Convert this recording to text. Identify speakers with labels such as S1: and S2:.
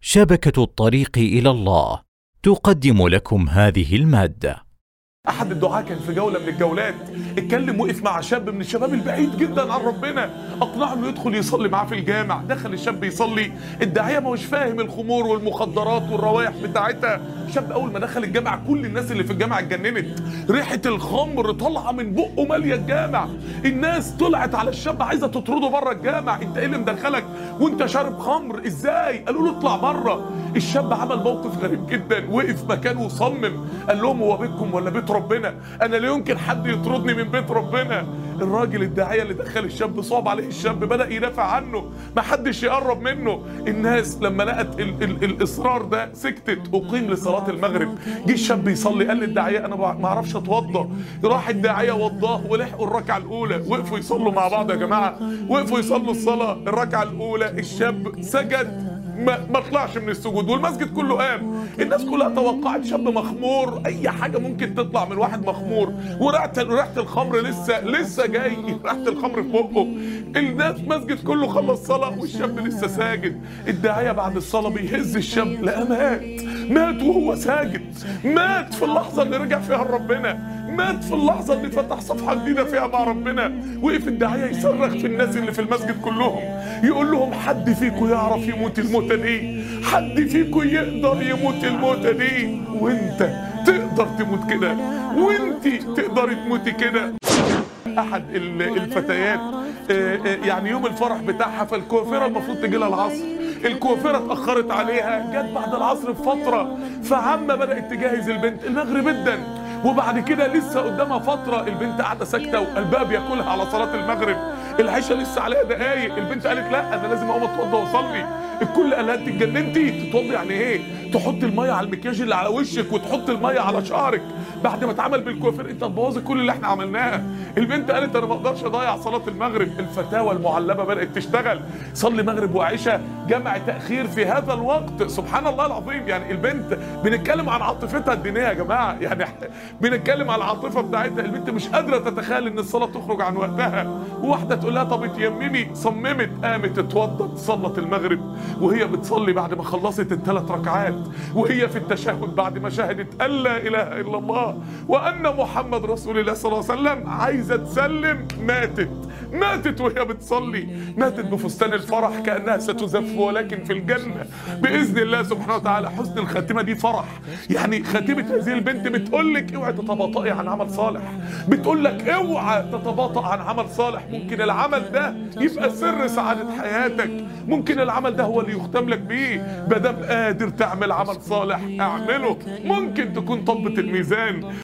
S1: شبكه الطريق الى الله تقدم لكم هذه الماده
S2: احد الدعاة كان في جوله من الجولات اتكلم وقف مع شاب من الشباب البعيد جدا عن ربنا اقنعه انه يدخل يصلي معاه في الجامع دخل الشاب يصلي الداعيه ما هوش فاهم الخمور والمخدرات والروائح بتاعتها الشاب اول ما دخل الجامع كل الناس اللي في الجامع اتجننت ريحه الخمر طالعه من بقه ماليه الجامع الناس طلعت على الشاب عايزه تطرده بره الجامع انت ايه اللي مدخلك وانت شارب خمر ازاي قالوا له اطلع بره الشاب عمل موقف غريب جدا وقف مكانه وصمم قال لهم هو بيتكم ولا بيت ربنا انا لا يمكن حد يطردني من بيت ربنا الراجل الداعيه اللي دخل الشاب صعب عليه الشاب بدا يدافع عنه ما حدش يقرب منه الناس لما لقت ال ال الاصرار ده سكتت اقيم لصلاه المغرب جه الشاب يصلي قال للداعيه انا ما اعرفش اتوضى راح الداعيه وضاه ولحقوا الركعه الاولى وقفوا يصلوا مع بعض يا جماعه وقفوا يصلوا الصلاه الركعه الاولى الشاب سجد ما, ما طلعش من السجود والمسجد كله قام الناس كلها توقعت شاب مخمور اي حاجه ممكن تطلع من واحد مخمور وريحه ريحه الخمر لسه لسه جاي ريحه الخمر في بقه الناس المسجد كله خلص صلاه والشاب لسه ساجد الداعيه بعد الصلاه بيهز الشاب لقى مات مات وهو ساجد مات في اللحظه اللي رجع فيها لربنا مات في اللحظه اللي فتح صفحه جديده فيها مع ربنا وقف الداعيه يصرخ في الناس اللي في المسجد كلهم يقول لهم حد فيكم يعرف يموت الموتة دي حد فيكم يقدر يموت الموتة دي وانت تقدر تموت كده وانت تقدري تموتي كده احد الفتيات يعني يوم الفرح بتاعها فالكوافيره المفروض تجي لها العصر الكوافيره اتاخرت عليها جت بعد العصر بفتره فعمه بدات تجهز البنت المغرب جدا وبعد كده لسه قدامها فتره البنت قاعده ساكته وقلبها بياكلها على صلاه المغرب العشاء لسه عليها دقايق البنت قالت لا انا لازم اقوم اتوضى واصلي الكل قال لها انت اتجننتي تتوضي يعني ايه تحط الميه على المكياج اللي على وشك وتحط الميه على شعرك بعد ما اتعمل بالكوافير انت تبوظي كل اللي احنا عملناه البنت قالت انا ما اقدرش اضيع صلاه المغرب الفتاوى المعلمه بدات تشتغل صلي مغرب وعشاء جمع تاخير في هذا الوقت سبحان الله العظيم يعني البنت بنتكلم عن عاطفتها الدينيه يا جماعه يعني بنتكلم عن العاطفه بتاعتها البنت مش قادره تتخيل ان الصلاه تخرج عن وقتها وواحده تقول لها طب اتيممي صممت قامت اتوضت صلت المغرب وهي بتصلي بعد ما خلصت الثلاث ركعات وهي في التشهد بعد ما شهدت ان لا اله الا الله وان محمد رسول الله صلى الله عليه وسلم عايزه تسلم ماتت ماتت وهي بتصلي ماتت بفستان الفرح كانها ستزف ولكن في الجنه باذن الله سبحانه وتعالى حسن الخاتمه دي فرح يعني خاتمه هذه البنت بتقول لك اوعي تتباطئي عن عمل صالح بتقول لك اوعى تتباطأ عن عمل صالح ممكن العمل ده يبقى سر سعاده حياتك ممكن العمل ده هو اللي يختم لك بيه ما دام قادر تعمل عمل صالح اعمله ممكن تكون طبة الميزان